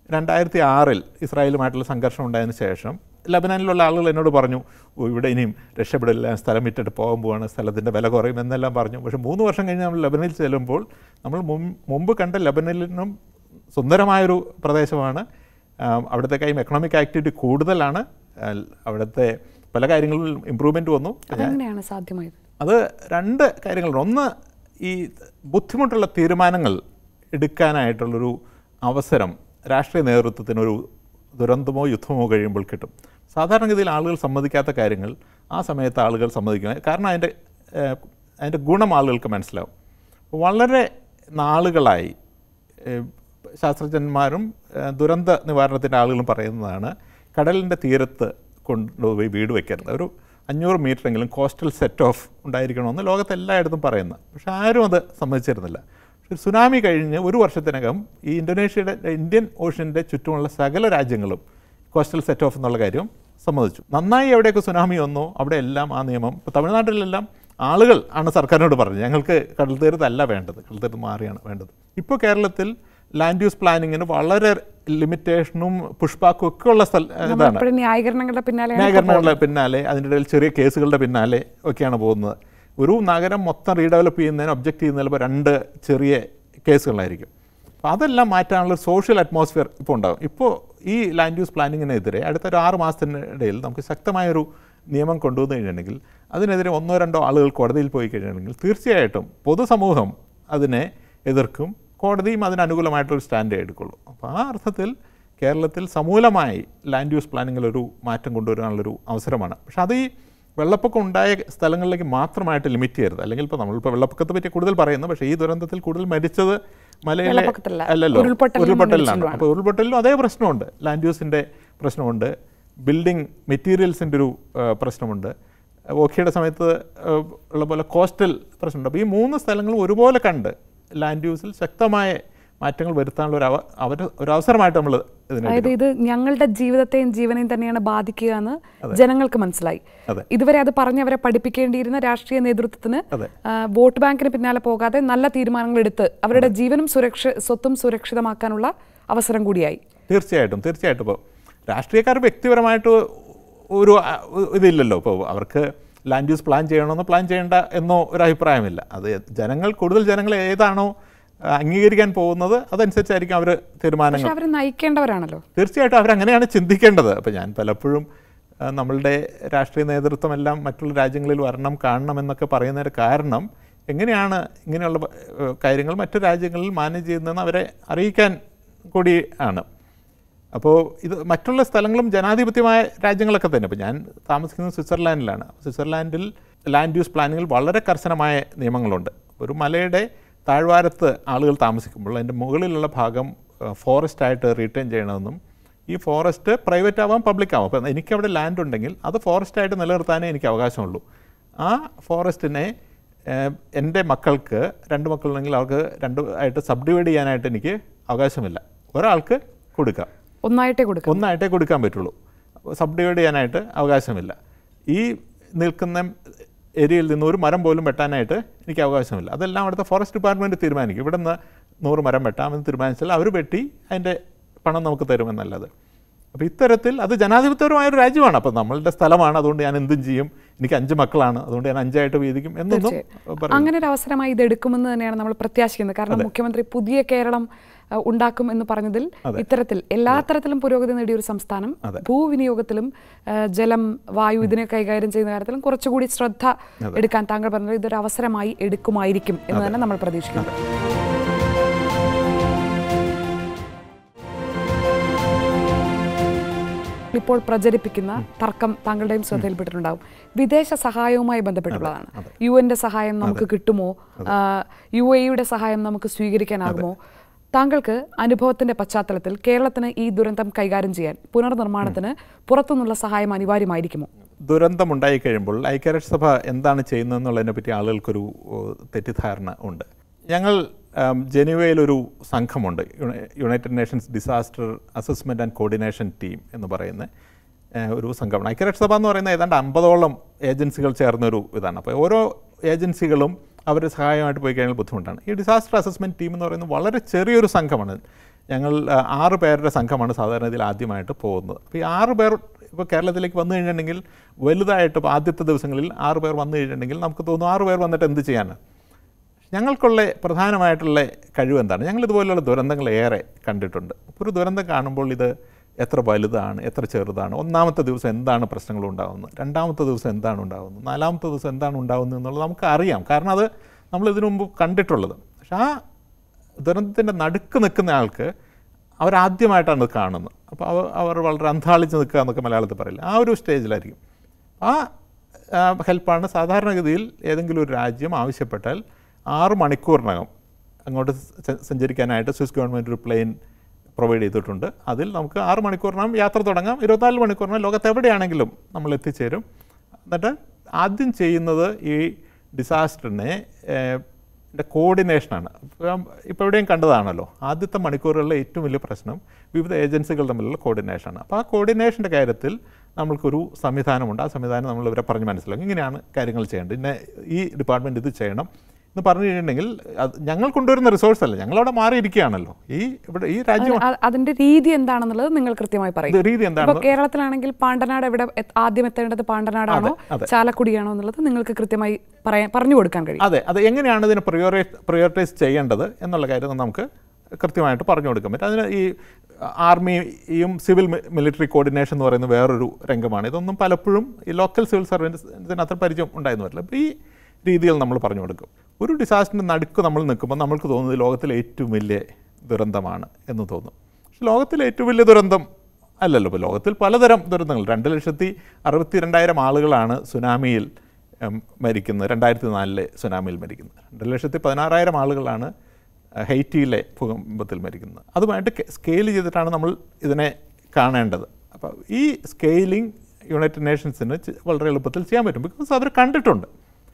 രണ്ടായിരത്തി ആറിൽ ഇസ്രായേലുമായിട്ടുള്ള സംഘർഷം ഉണ്ടായതിനു ശേഷം ലബനാനിലുള്ള ആളുകൾ എന്നോട് പറഞ്ഞു ഓ ഇവിടെ ഇനിയും രക്ഷപ്പെടില്ല സ്ഥലം വിട്ടിട്ട് പോകാൻ പോവാണ് സ്ഥലത്തിൻ്റെ വില കുറയും എന്നെല്ലാം പറഞ്ഞു പക്ഷേ മൂന്ന് വർഷം കഴിഞ്ഞ് നമ്മൾ ലബനിൽ ചെല്ലുമ്പോൾ നമ്മൾ മും- മുമ്പ് കണ്ട ലബനലിനും സുന്ദരമായൊരു പ്രദേശമാണ് ആ, അവിടുത്തേക്കായും എക്കണോമിക് ആക്ടിവിറ്റി കൂടുതലാണ് ആ, അവിടുത്തെ പല കാര്യങ്ങളിലും ഇമ്പ്രൂവ്മെൻറ്റ് വന്നു
അതെങ്ങനെയാണ് സാധ്യമായത്
അത് രണ്ട് കാര്യങ്ങളുണ്ട് ഒന്ന് ഈ ബുദ്ധിമുട്ടുള്ള തീരുമാനങ്ങൾ എടുക്കാനായിട്ടുള്ളൊരു അവസരം രാഷ്ട്രീയ നേതൃത്വത്തിനൊരു ദുരന്തമോ യുദ്ധമോ കഴിയുമ്പോൾ കിട്ടും സാധാരണഗതിയിൽ ആളുകൾ സമ്മതിക്കാത്ത കാര്യങ്ങൾ ആ സമയത്ത് ആളുകൾ സമ്മതിക്കുക കാരണം അതിൻ്റെ ഏഹ്, അതിൻ്റെ ഗുണം ആളുകൾക്ക് മനസ്സിലാവും വളരെ നാളുകളായി ഏഹ്, ശാസ്ത്രജ്ഞന്മാരും ഏഹ്, ദുരന്ത നിവാരണത്തിൻ്റെ ആളുകളും പറയുന്നതാണ് കടലിൻ്റെ തീരത്ത് കൊണ്ടുപോയി വീട് വയ്ക്കരുത് ഒരു അഞ്ഞൂറ് മീറ്ററെങ്കിലും കോസ്റ്റൽ സെറ്റ് ഓഫ് ഉണ്ടായിരിക്കണമെന്ന് ലോകത്ത് എല്ലായിടത്തും പറയുന്നത് പക്ഷെ ആരും അത് സമ്മതിച്ചിരുന്നില്ല പക്ഷേ സുനാമി കഴിഞ്ഞ് ഒരു വർഷത്തിനകം ഈ ഇന്തോനേഷ്യയുടെ ഇന്ത്യൻ ഓഷ്യൻ്റെ ചുറ്റുമുള്ള സകല രാജ്യങ്ങളും കോസ്റ്റൽ സെറ്റ് ഓഫ് എന്നുള്ള കാര്യം സമ്മതിച്ചു നന്നായി എവിടെയൊക്കെ സുനാമി വന്നോ അവിടെ എല്ലാം ആ നിയമം ഇപ്പോൾ തമിഴ്നാട്ടിലെല്ലാം ആളുകൾ ആണ് സർക്കാരിനോട് പറഞ്ഞത് ഞങ്ങൾക്ക് കടൽ തീരത്തല്ല വേണ്ടത് കടൽ തീരത്ത് മാറിയാണ് വേണ്ടത് ഇപ്പോൾ കേരളത്തിൽ ലാൻഡ് യൂസ് പ്ലാനിങ്ങിന് വളരെ ലിമിറ്റേഷനും പുഷ്പാക്കും ഒക്കെ ഉള്ള സ്ഥല ഇതാണ്
നമ്മളെപ്പോഴും ന്യായീകരണങ്ങളുടെ പിന്നാലെയാണ്
ന്യായീകരണങ്ങളുടെ പിന്നാലെ അതിൻ്റെ ഇടയിൽ ചെറിയ കേസുകളുടെ പിന്നാലെ ഒക്കെയാണ് പോകുന്നത് ഒരു നഗരം മൊത്തം റീഡെവലപ്പ് ചെയ്യുന്നതിന് ഒബ്ജക്റ്റ് ചെയ്യുന്നതിൽ ഇപ്പോൾ രണ്ട് ചെറിയ കേസുകളായിരിക്കും അപ്പോൾ അതെല്ലാം മാറ്റാനുള്ള സോഷ്യൽ അറ്റ്മോസ്ഫിയർ ഇപ്പോൾ ഉണ്ടാകും ഇപ്പോൾ ഈ ലാൻഡ് യൂസ് പ്ലാനിങ്ങിനെതിരെ അടുത്ത ഒരു ആറ് മാസത്തിനിടയിൽ നമുക്ക് ശക്തമായൊരു നിയമം കൊണ്ടുവന്നു കഴിഞ്ഞിട്ടുണ്ടെങ്കിൽ അതിനെതിരെ ഒന്നോ രണ്ടോ ആളുകൾ കോടതിയിൽ പോയി കഴിഞ്ഞിട്ടുണ്ടെങ്കിൽ തീർച്ചയായിട്ടും പൊതുസമൂഹം അതിനെ എതിർക്കും കോടതിയും അതിന് അനുകൂലമായിട്ടൊരു സ്റ്റാൻഡ് എടുക്കുള്ളൂ അപ്പോൾ ആ അർത്ഥത്തിൽ കേരളത്തിൽ സമൂലമായി ലാൻഡ് യൂസ് പ്ലാനിങ്ങിൽ ഒരു മാറ്റം കൊണ്ടുവരാനുള്ളൊരു അവസരമാണ് പക്ഷെ അത് ഈ വെള്ളപ്പൊക്കം ഉണ്ടായ സ്ഥലങ്ങളിലേക്ക് മാത്രമായിട്ട് ലിമിറ്റ് ചെയ്യരുത് അല്ലെങ്കിൽ ഇപ്പോൾ നമ്മളിപ്പോൾ വെള്ളപ്പൊക്കത്തെ പറ്റി കൂടുതൽ പറയുന്നു പക്ഷേ ഈ ദുരന്തത്തിൽ കൂടുതൽ മരിച്ചത് മലയിലെ
വെള്ളപ്പൊക്കത്തിലല്ല,
അല്ലല്ലോ
ഉരുൾപൊട്ടലിൽ
ഉരുൾപൊട്ടലിലാണ്
മരിച്ചിട്ടുമാണ്.
അപ്പോൾ ഉരുൾപൊട്ടലിലും അതേ പ്രശ്നമുണ്ട് ലാൻഡ് യൂസിൻ്റെ പ്രശ്നമുണ്ട് ബിൽഡിംഗ് മെറ്റീരിയൽസിൻ്റെ ഒരു ആ, പ്രശ്നമുണ്ട് ഓഖിയുടെ സമയത്ത് ആ, ഉള്ള പോലെ കോസ്റ്റൽ പ്രശ്നമുണ്ട് അപ്പോൾ ഈ മൂന്ന് സ്ഥലങ്ങളും ഒരുപോലെ കണ്ട് ലാൻഡ് യൂസിൽ ശക്തമായ മാറ്റങ്ങൾ വരുത്താനുള്ള ഒരു അവ അവർ ഒരു അവസരമായിട്ട് നമ്മൾ ഇതിനെ
അതായത് ഇത് ഞങ്ങളുടെ ജീവിതത്തെയും ജീവനെയും തന്നെയാണ് ബാധിക്കുക എന്ന് ജനങ്ങൾക്ക് മനസ്സിലായി
അതെ.
ഇതുവരെ അത് പറഞ്ഞവരെ പഠിപ്പിക്കേണ്ടിയിരുന്ന രാഷ്ട്രീയ നേതൃത്വത്തിന്
അതെ.
ആ, വോട്ട് ബാങ്കിന് പിന്നാലെ പോകാതെ നല്ല തീരുമാനങ്ങൾ എടുത്ത് അവരുടെ ജീവനും സുരക്ഷ സ്വത്തും സുരക്ഷിതമാക്കാനുള്ള അവസരം കൂടിയായി
തീർച്ചയായിട്ടും തീർച്ചയായിട്ടും ഇപ്പോൾ രാഷ്ട്രീയക്കാർ വ്യക്തിപരമായിട്ട് ഒരു ആ, ഇതില്ലല്ലോ ഇപ്പോൾ അവർക്ക് ലാൻഡ് യൂസ് പ്ലാൻ ചെയ്യണമെന്നോ പ്ലാൻ ചെയ്യേണ്ട എന്നോ ഒരു അഭിപ്രായമില്ല അത് ജനങ്ങൾ കൂടുതൽ ജനങ്ങൾ ഏതാണോ ആ, അംഗീകരിക്കാൻ പോകുന്നത് അതനുസരിച്ചായിരിക്കും അവർ തീരുമാനങ്ങൾ
പക്ഷെ അവർ നയിക്കേണ്ടവരാണല്ലോ
തീർച്ചയായിട്ടും അവരങ്ങനെയാണ് ചിന്തിക്കേണ്ടത് അപ്പോൾ ഞാൻ പലപ്പോഴും ആ, നമ്മളുടെ രാഷ്ട്രീയ നേതൃത്വം എല്ലാം മറ്റുള്ള രാജ്യങ്ങളിൽ വരണം കാണണം എന്നൊക്കെ പറയുന്നതിന് കാരണം എങ്ങനെയാണ് ഇങ്ങനെയുള്ള ഏ, കാര്യങ്ങൾ മറ്റു രാജ്യങ്ങളിൽ മാനേജ് ചെയ്യുന്നതെന്ന് അവരെ അറിയിക്കാൻ കൂടി ആണ് അപ്പോൾ ഇത് മറ്റുള്ള സ്ഥലങ്ങളും ജനാധിപത്യമായ രാജ്യങ്ങളൊക്കെ തന്നെ ഇപ്പോൾ ഞാൻ താമസിക്കുന്നത് സ്വിറ്റ്സർലാൻഡിലാണ് സ്വിറ്റ്സർലാൻഡിൽ ലാൻഡ് യൂസ് പ്ലാനിങ്ങിൽ വളരെ കർശനമായ നിയമങ്ങളുണ്ട് ഒരു മലയുടെ താഴ്വാരത്ത് ആളുകൾ താമസിക്കുമ്പോൾ അതിൻ്റെ മുകളിലുള്ള ഭാഗം ഫോറസ്റ്റ് ആയിട്ട് റീറ്റെയിൻ ചെയ്യണമെന്നും ഈ ഫോറസ്റ്റ് പ്രൈവറ്റ് ആവാം പബ്ലിക് ആവാം അപ്പോൾ എനിക്കവിടെ ലാൻഡ് ഉണ്ടെങ്കിൽ അത് ഫോറസ്റ്റ് ആയിട്ട് നിലനിർത്താനേ എനിക്ക് അവകാശമുള്ളൂ ആ ഫോറസ്റ്റിനെ ഏഹ്, എൻ്റെ മക്കൾക്ക് രണ്ട് മക്കളുണ്ടെങ്കിൽ അവർക്ക് രണ്ട് ആയിട്ട് സബ്ഡിവൈഡ് ചെയ്യാനായിട്ട് എനിക്ക് അവകാശമില്ല ഒരാൾക്ക് കൊടുക്കാം
ഒന്നായിട്ടേ കൊടുക്കും
ഒന്നായിട്ടേ കൊടുക്കാൻ പറ്റുള്ളൂ സബ് ഡിവൈഡ് ചെയ്യാനായിട്ട് അവകാശമില്ല ഈ നിൽക്കുന്ന ഏരിയയിൽ നിന്ന് ഒരു മരം പോലും വെട്ടാനായിട്ട് എനിക്ക് അവകാശമില്ല അതെല്ലാം അവിടുത്തെ ഫോറസ്റ്റ് ഡിപ്പാർട്ട്മെൻറ്റ് തീരുമാനിക്കും ഇവിടെ നിന്ന് നൂറ് മരം വെട്ടാമെന്ന് തീരുമാനിച്ചാൽ അവർ വെട്ടി അതിൻ്റെ പണം നമുക്ക് തരുമെന്നല്ലാതെ അപ്പോൾ ഇത്തരത്തിൽ അത് ജനാധിപത്യപരമായ ഒരു രാജ്യമാണ് അപ്പോൾ നമ്മളുടെ സ്ഥലമാണ് അതുകൊണ്ട് ഞാൻ എന്തും ചെയ്യും എനിക്ക് അഞ്ച് മക്കളാണ് അതുകൊണ്ട് ഞാൻ അഞ്ചായിട്ട് വീതിക്കും എന്നൊന്നും പറയും
അങ്ങനെ ഒരു അവസരമായി ഇത് എടുക്കുമെന്ന് തന്നെയാണ് നമ്മൾ പ്രത്യാശിക്കുന്നത് കാരണം മുഖ്യമന്ത്രി പുതിയ കേരളം ആ, ഉണ്ടാക്കും എന്ന് പറഞ്ഞതിൽ ഇത്തരത്തിൽ എല്ലാ തരത്തിലും പുരോഗതി നേടിയ ഒരു സംസ്ഥാനം ഭൂവിനിയോഗത്തിലും ആ, ജലം വായു ഇതിനെ കൈകാര്യം ചെയ്യുന്ന കാര്യത്തിലും കുറച്ചുകൂടി ശ്രദ്ധ എടുക്കാൻ താങ്കൾ പറഞ്ഞത് ഇതൊരു അവസരമായി എടുക്കുമായിരിക്കും എന്ന് തന്നെ നമ്മൾ പ്രതീക്ഷിക്കുന്നു ഇപ്പോൾ പ്രചരിപ്പിക്കുന്ന തർക്കം താങ്കളുടെയും ശ്രദ്ധയിൽപ്പെട്ടിട്ടുണ്ടാവും വിദേശ സഹായവുമായി ബന്ധപ്പെട്ടുള്ളതാണ് യു എൻ്റെ സഹായം നമുക്ക് കിട്ടുമോ ആ, യു എയുടെ സഹായം നമുക്ക് സ്വീകരിക്കാനാകുമോ താങ്കൾക്ക് അനുഭവത്തിന്റെ പശ്ചാത്തലത്തിൽ കേരളത്തിന് ഈ ദുരന്തം കൈകാര്യം ചെയ്യാൻ പുനർനിർമ്മാണത്തിന് പുറത്തുനിന്നുള്ള സഹായം അനിവാര്യമായിരിക്കുമോ
ദുരന്തമുണ്ടായി കഴിയുമ്പോൾ ഐക്യരാഷ്ട്രസഭ എന്താണ് ചെയ്യുന്നതെന്നുള്ളതിനെ പറ്റി ആളുകൾക്കൊരു ഓ, തെറ്റിദ്ധാരണ ഉണ്ട് ഞങ്ങൾ ആം, ജനീവയിലൊരു സംഘമുണ്ട് uni- united nations disaster assessment and coordination team എന്ന് പറയുന്ന ഏഹ്, ഒരു സംഘമാണ് ഐക്യരാഷ്ട്രസഭ എന്ന് പറയുന്ന ഏതാണ്ട് അമ്പതോളം ഏജൻസികൾ ചേർന്നൊരു ഇതാണ് അപ്പോൾ ഓരോ ഏജൻസികളും അവർ സഹായമായിട്ട് പോയി കഴിഞ്ഞാൽ ബുദ്ധിമുട്ടാണ് ഈ ഡിസാസ്റ്റർ അസസ്മെൻറ്റ് ടീം എന്ന് പറയുന്നത് വളരെ ചെറിയൊരു സംഘമാണ് ഞങ്ങൾ ആ, ആറ് പേരുടെ സംഘമാണ് സാധാരണ ഇതിൽ ആദ്യമായിട്ട് പോകുന്നത് അപ്പോൾ ഈ ആറ് പേർ ഇപ്പോൾ കേരളത്തിലേക്ക് വന്നു കഴിഞ്ഞിട്ടുണ്ടെങ്കിൽ വലുതായിട്ട് ഇപ്പോൾ ആദ്യത്തെ ദിവസങ്ങളിൽ ആറ് പേർ വന്നു കഴിഞ്ഞിട്ടുണ്ടെങ്കിൽ നമുക്ക് തോന്നും ആറ് പേർ വന്നിട്ട് എന്ത് ചെയ്യാനാണ് ഞങ്ങൾക്കുള്ള പ്രധാനമായിട്ടുള്ള കഴിവ് എന്താണ് ഞങ്ങൾ ഇതുപോലുള്ള ദുരന്തങ്ങൾ ഏറെ കണ്ടിട്ടുണ്ട് ഒരു ദുരന്തം കാണുമ്പോൾ ഇത് എത്ര വലുതാണ് എത്ര ചെറുതാണ് ഒന്നാമത്തെ ദിവസം എന്താണ് പ്രശ്നങ്ങൾ ഉണ്ടാകുന്നത് രണ്ടാമത്തെ ദിവസം എന്താണ് ഉണ്ടാകുന്നത് നാലാമത്തെ ദിവസം എന്താണ് ഉണ്ടാകുന്നത് എന്നുള്ളത് നമുക്ക് അറിയാം കാരണം അത് നമ്മൾ ഇതിനു മുമ്പ് കണ്ടിട്ടുള്ളത് പക്ഷെ ആ ദുരന്തത്തിൻ്റെ നടുക്ക് നിൽക്കുന്ന ആൾക്ക് അവരാദ്യമായിട്ടാണ് ഇത് കാണുന്നത് അപ്പോൾ അവർ അവർ വളരെ അന്താളിച്ച് നിൽക്കുക എന്നൊക്കെ മലയാളത്തിൽ പറയില്ല ആ ഒരു സ്റ്റേജിലായിരിക്കും ആ ആ, ഹെൽപ്പാണ് സാധാരണഗതിയിൽ ഏതെങ്കിലും ഒരു രാജ്യം ആവശ്യപ്പെട്ടാൽ ആറ് മണിക്കൂറിനകം അങ്ങോട്ട് സ- സഞ്ചരിക്കാനായിട്ട് സ്വിസ് ഗവൺമെൻറ് ഒരു പ്ലെയിൻ പ്രൊവൈഡ് ചെയ്തിട്ടുണ്ട് അതിൽ നമുക്ക് ആറ് മണിക്കൂറിനകം യാത്ര തുടങ്ങാം ഇരുപത്തിനാല് മണിക്കൂറിനകം ലോകത്ത് എവിടെയാണെങ്കിലും നമ്മൾ എത്തിച്ചേരും എന്നിട്ട് ആദ്യം ചെയ്യുന്നത് ഈ ഡിസാസ്റ്ററിനെ കോർഡിനേഷനാണ് ഇപ്പോൾ എവിടെയും കണ്ടതാണല്ലോ ആദ്യത്തെ മണിക്കൂറുകളിലെ ഏറ്റവും വലിയ പ്രശ്നം വിവിധ ഏജൻസികൾ തമ്മിലുള്ള കോർഡിനേഷനാണ് അപ്പോൾ ആ കോർഡിനേഷൻ്റെ കാര്യത്തിൽ നമ്മൾക്കൊരു സംവിധാനമുണ്ട് ആ സംവിധാനം നമ്മൾ ഇവരെ പറഞ്ഞ് മനസ്സിലാക്കും ഇങ്ങനെയാണ് കാര്യങ്ങൾ ചെയ്യേണ്ടത് ഇന്ന ഈ ഡിപ്പാർട്ട്മെൻറ്റ് ഇത് ചെയ്യണം എന്ന് പറഞ്ഞു കഴിഞ്ഞിട്ടുണ്ടെങ്കിൽ അത് ഞങ്ങൾ കൊണ്ടുവരുന്ന റിസോഴ്സ് അല്ല ഞങ്ങളവിടെ മാറിയിരിക്കുകയാണല്ലോ ഈ ഇവിടെ ഈ രാജ്യം
അ- അതിന്റെ രീതി എന്താണെന്നുള്ളത് നിങ്ങൾ കൃത്യമായി പറയും
ഇത് രീതി
ഇപ്പൊ
എന്താണെന്ന്
കേരളത്തിലാണെങ്കിൽ പാണ്ടനാട് എവിടെ എത്ത- ആദ്യം എത്തേണ്ടത് പാണ്ടനാടാണോ
അതെ.
ചാലക്കുടിയാണോ എന്നുള്ളത് നിങ്ങൾക്ക് കൃത്യമായി പറയാൻ പറഞ്ഞു കൊടുക്കാൻ കഴിയും
അതെ അത് എങ്ങനെയാണ് ഇതിനെ പ്രിയോറി പ്രിയോറിറ്റൈസ് ചെയ്യേണ്ടത് എന്നുള്ള കാര്യം നമുക്ക് കൃത്യമായിട്ട് പറഞ്ഞു കൊടുക്കാൻ പറ്റും അതിന് ഈ ആർമിയും സിവിൽ മിലിറ്ററി കോർഡിനേഷൻ എന്ന് പറയുന്ന വേറൊരു രംഗമാണ് ഇതൊന്നും പലപ്പോഴും ഈ ലോക്കൽ സിവിൽ സർവീസിന് അത്ര പരിചയം ഉണ്ടായെന്ന് വരില്ല അപ്പോൾ ഈ രീതിയിൽ നമ്മൾ പറഞ്ഞു കൊടുക്കും ഒരു ഡിസാസ്റ്ററിൻ്റെ നടുക്ക് നമ്മൾ നിൽക്കുമ്പോൾ നമ്മൾക്ക് തോന്നുന്നത് ലോകത്തിലെ ഏറ്റവും വലിയ ദുരന്തമാണ് എന്ന് തോന്നും പക്ഷെ ലോകത്തിലെ ഏറ്റവും വലിയ ദുരന്തം അല്ലല്ലോ ഇപ്പോൾ ലോകത്തിൽ പലതരം ദുരന്തങ്ങൾ രണ്ട് ലക്ഷത്തി അറുപത്തി രണ്ടായിരം ആളുകളാണ് സുനാമിയിൽ ഉം, മരിക്കുന്നത് രണ്ടായിരത്തി നാലിലെ സുനാമിയിൽ മരിക്കുന്നത് രണ്ട് ലക്ഷത്തി പതിനാറായിരം ആളുകളാണ് അഹ്, ഹെയ്റ്റിയിലെ ഭൂകമ്പത്തിൽ മരിക്കുന്നത് അതുമായിട്ട് സ്കെയിൽ ചെയ്തിട്ടാണ് നമ്മൾ ഇതിനെ കാണേണ്ടത് അപ്പോൾ ഈ സ്കെയിലിംഗ് യുണൈറ്റഡ് നേഷൻസിന് ചെ- വളരെ എളുപ്പത്തിൽ ചെയ്യാൻ പറ്റും ബിക്കോസ് അവർ കണ്ടിട്ടുണ്ട്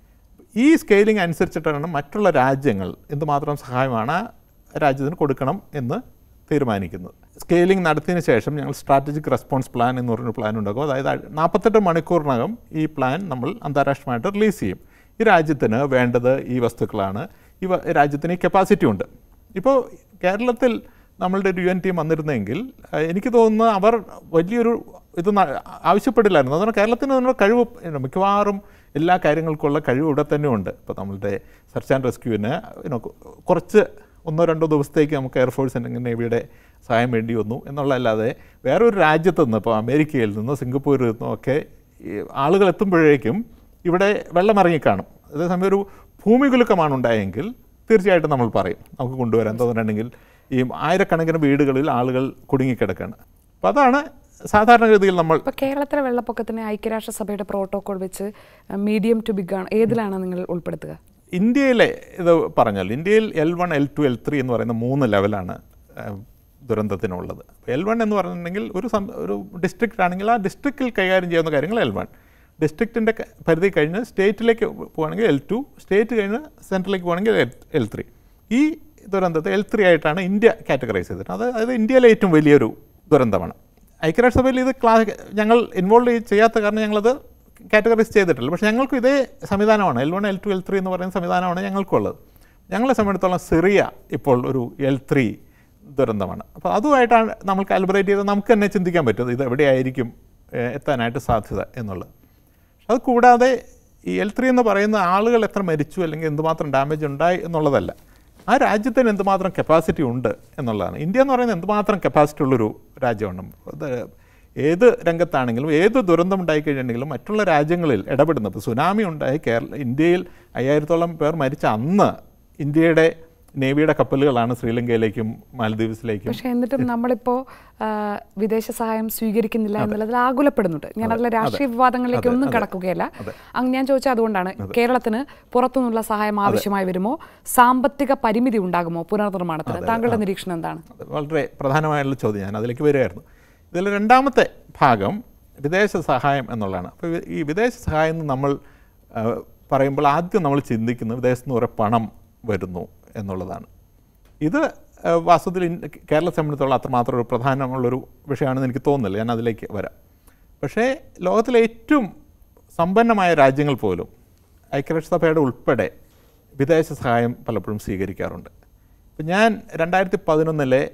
ഈ സ്കെയിലിംഗ് അനുസരിച്ചിട്ടാണ് മറ്റുള്ള രാജ്യങ്ങൾ എന്തുമാത്രം സഹായമാണ് ആ രാജ്യത്തിന് കൊടുക്കണം എന്ന് തീരുമാനിക്കുന്നത് സ്കെയിലിംഗ് നടത്തിയതിന് ശേഷം ഞങ്ങൾ സ്ട്രാറ്റജിക് റെസ്പോൺസ് പ്ലാൻ എന്ന് പറഞ്ഞൊരു പ്ലാൻ ഉണ്ടാക്കും അതായത് നാൽപ്പത്തെട്ട് മണിക്കൂറിനകം ഈ പ്ലാൻ നമ്മൾ അന്താരാഷ്ട്രമായിട്ട് റിലീസ് ചെയ്യും ഈ രാജ്യത്തിന് വേണ്ടത് ഈ വസ്തുക്കളാണ് ഈ വ- രാജ്യത്തിന് ഈ കപ്പാസിറ്റി ഉണ്ട് ഇപ്പോൾ കേരളത്തിൽ നമ്മളുടെ ഒരു യു എൻ ടീം വന്നിരുന്നെങ്കിൽ അഹ് എനിക്ക് തോന്നുന്നു അവർ വലിയൊരു ഇത് ന- ആവശ്യപ്പെടില്ലായിരുന്നു അതുകൊണ്ട് കേരളത്തിന് അതിനുള്ള കഴിവ് പിന്നെ മിക്കവാറും എല്ലാ കാര്യങ്ങൾക്കുള്ള കഴിവ് ഇവിടെ തന്നെ ഉണ്ട് ഇപ്പോൾ നമ്മളുടെ സെർച്ച് ആൻഡ് റെസ്ക്യൂവിന് പിന്നെ കുറച്ച് ഒന്നോ രണ്ടോ ദിവസത്തേക്ക് നമുക്ക് എയർഫോഴ്സ് അല്ലെങ്കിൽ നേവിയുടെ സഹായം വേണ്ടി വന്നു എന്നുള്ളതല്ലാതെ വേറൊരു രാജ്യത്തു നിന്ന് ഇപ്പോൾ അമേരിക്കയിൽ നിന്നോ സിംഗപ്പൂരിൽ നിന്നോ ഒക്കെ ഈ ആളുകൾ എത്തുമ്പോഴേക്കും ഇവിടെ വെള്ളം ഇറങ്ങിക്കാണും അതേസമയം ഒരു ഭൂമികുലുക്കമാണ് ഉണ്ടായെങ്കിൽ തീർച്ചയായിട്ടും നമ്മൾ പറയും നമുക്ക് കൊണ്ടുവരാൻ തോന്നുന്നുണ്ടെങ്കിൽ ഈ ആയിരക്കണക്കിന് വീടുകളിൽ ആളുകൾ കുടുങ്ങിക്കിടക്കുകയാണ് അപ്പോൾ അതാണ് സാധാരണഗതിയിൽ നമ്മൾ
ഇപ്പൊ കേരളത്തിലെ വെള്ളപ്പൊക്കത്തിന് ഐക്യരാഷ്ട്രസഭയുടെ പ്രോട്ടോകോൾ വെച്ച് മീഡിയം ടു ബിഗ് ആണ് ഏതിലാണ് നിങ്ങൾ ഉൾപ്പെടുത്തുക
ഇന്ത്യയിലെ ഇത് പറഞ്ഞല്ലോ ഇന്ത്യയിൽ L one L two L three എന്ന് പറയുന്ന മൂന്ന് ലെവലാണ് ഏഹ്, ദുരന്തത്തിനുള്ളത് എൽ വൺ എന്ന് പറഞ്ഞിട്ടുണ്ടെങ്കിൽ ഒരു സം- ഒരു ഡിസ്ട്രിക്റ്റ് ആണെങ്കിൽ ആ ഡിസ്ട്രിക്റ്റിൽ കൈകാര്യം ചെയ്യുന്ന കാര്യങ്ങൾ എൽ വൺ ഡിസ്ട്രിക്റ്റിൻ്റെ പരിധി കഴിഞ്ഞ് സ്റ്റേറ്റിലേക്ക് പോവുകയാണെങ്കിൽ എൽ ടു സ്റ്റേറ്റ് കഴിഞ്ഞ് സെൻട്രലിലേക്ക് പോവുകയാണെങ്കിൽ എൽ ത്രീ ഈ ദുരന്തത്തെ എൽ ത്രീ ആയിട്ടാണ് ഇന്ത്യ കാറ്റഗറൈസ് ചെയ്തിട്ട് അത് അതായത് ഇന്ത്യയിലെ ഏറ്റവും വലിയൊരു ദുരന്തമാണ് ഐക്യരാഷ്ട്രസഭയിൽ ഇത് ക്ലാ ഞങ്ങൾ ഇൻവോൾവ് ചെയ്യാത്ത കാരണം ഞങ്ങളത് കാറ്റഗറൈസ് ചെയ്തിട്ടില്ല പക്ഷേ ഞങ്ങൾക്കും ഇതേ സംവിധാനമാണ് L one L two L three എന്ന് പറയുന്ന സംവിധാനമാണ് ഞങ്ങൾക്കുള്ളത് ഞങ്ങളെ സംബന്ധിച്ചിടത്തോളം സിറിയ ഇപ്പോൾ ഒരു എൽ ത്രീ ദുരന്തമാണ് അപ്പോൾ അതുമായിട്ടാണ് നമ്മൾ കാലിബ്രേറ്റ് ചെയ്ത് നമുക്ക് തന്നെ ചിന്തിക്കാൻ പറ്റും ഇത് എവിടെയായിരിക്കും ഏഹ്, എത്താനായിട്ട് സാധ്യത എന്നുള്ളത് അത് കൂടാതെ ഈ എൽ ത്രീ എന്ന് പറയുന്ന ആളുകൾ എത്ര മരിച്ചു അല്ലെങ്കിൽ എന്തുമാത്രം ഡാമേജ് ഉണ്ടായി എന്നുള്ളതല്ല ആ രാജ്യത്തിന് എന്തുമാത്രം കപ്പാസിറ്റി ഉണ്ട് എന്നുള്ളതാണ് ഇന്ത്യ എന്ന് പറയുന്നത് എന്തുമാത്രം കപ്പാസിറ്റി ഉള്ളൊരു രാജ്യമാണ് അത് ഏത് രംഗത്താണെങ്കിലും ഏത് ദുരന്തം ഉണ്ടായിക്കഴിഞ്ഞിട്ടുണ്ടെങ്കിലും മറ്റുള്ള രാജ്യങ്ങളിൽ ഇടപെടുന്നത് ഇപ്പോൾ സുനാമി ഉണ്ടായി കേരള ഇന്ത്യയിൽ അയ്യായിരത്തോളം പേർ മരിച്ച അന്ന് ഇന്ത്യയുടെ നേവിയുടെ കപ്പലുകളാണ് ശ്രീലങ്കയിലേക്കും മാലദ്വീപ്സിലേക്കും
പക്ഷെ എന്നിട്ടും നമ്മളിപ്പോ ആ, വിദേശ സഹായം സ്വീകരിക്കുന്നില്ല എന്നുള്ളതിൽ ആകുലപ്പെടുന്നുണ്ട് ഞാൻ അതിലെ രാഷ്ട്രീയ വിവാദങ്ങളിലേക്ക് ഒന്നും കടക്കുകയല്ല അങ്ങ് ഞാൻ ചോദിച്ചത് അതുകൊണ്ടാണ് കേരളത്തിന് പുറത്തുനിന്നുള്ള സഹായം ആവശ്യമായി വരുമോ സാമ്പത്തിക പരിമിതി ഉണ്ടാകുമോ പുനർനിർമ്മാണത്തിന് താങ്കളുടെ നിരീക്ഷണം എന്താണ്
അത് വളരെ പ്രധാനമായുള്ള ചോദ്യം ഞാൻ അതിലേക്ക് വരികയായിരുന്നു ഇതിൽ രണ്ടാമത്തെ ഭാഗം വിദേശ സഹായം എന്നുള്ളതാണ് അപ്പോൾ ഈ വിദേശ സഹായം എന്ന് നമ്മൾ ആ, പറയുമ്പോൾ ആദ്യം നമ്മൾ ചിന്തിക്കുന്നത് വിദേശത്ത് നിന്ന് കുറേ പണം വരുന്നു എന്നുള്ളതാണ് ഇത് ആ, വാസ്തവത്തിൽ ഇൻ- കേരളത്തെ സംബന്ധിച്ചുള്ള അത്രമാത്രം ഒരു പ്രധാനമുള്ളൊരു വിഷയമാണെന്ന് എനിക്ക് തോന്നുന്നില്ല ഞാൻ അതിലേക്ക് വരാം പക്ഷേ ലോകത്തിലെ ഏറ്റവും സമ്പന്നമായ രാജ്യങ്ങൾ പോലും ഐക്യരാഷ്ട്രസഭയുടെ ഉൾപ്പെടെ വിദേശ സഹായം പലപ്പോഴും സ്വീകരിക്കാറുണ്ട് ഇപ്പം ഞാൻ രണ്ടായിരത്തി പതിനൊന്നിലെ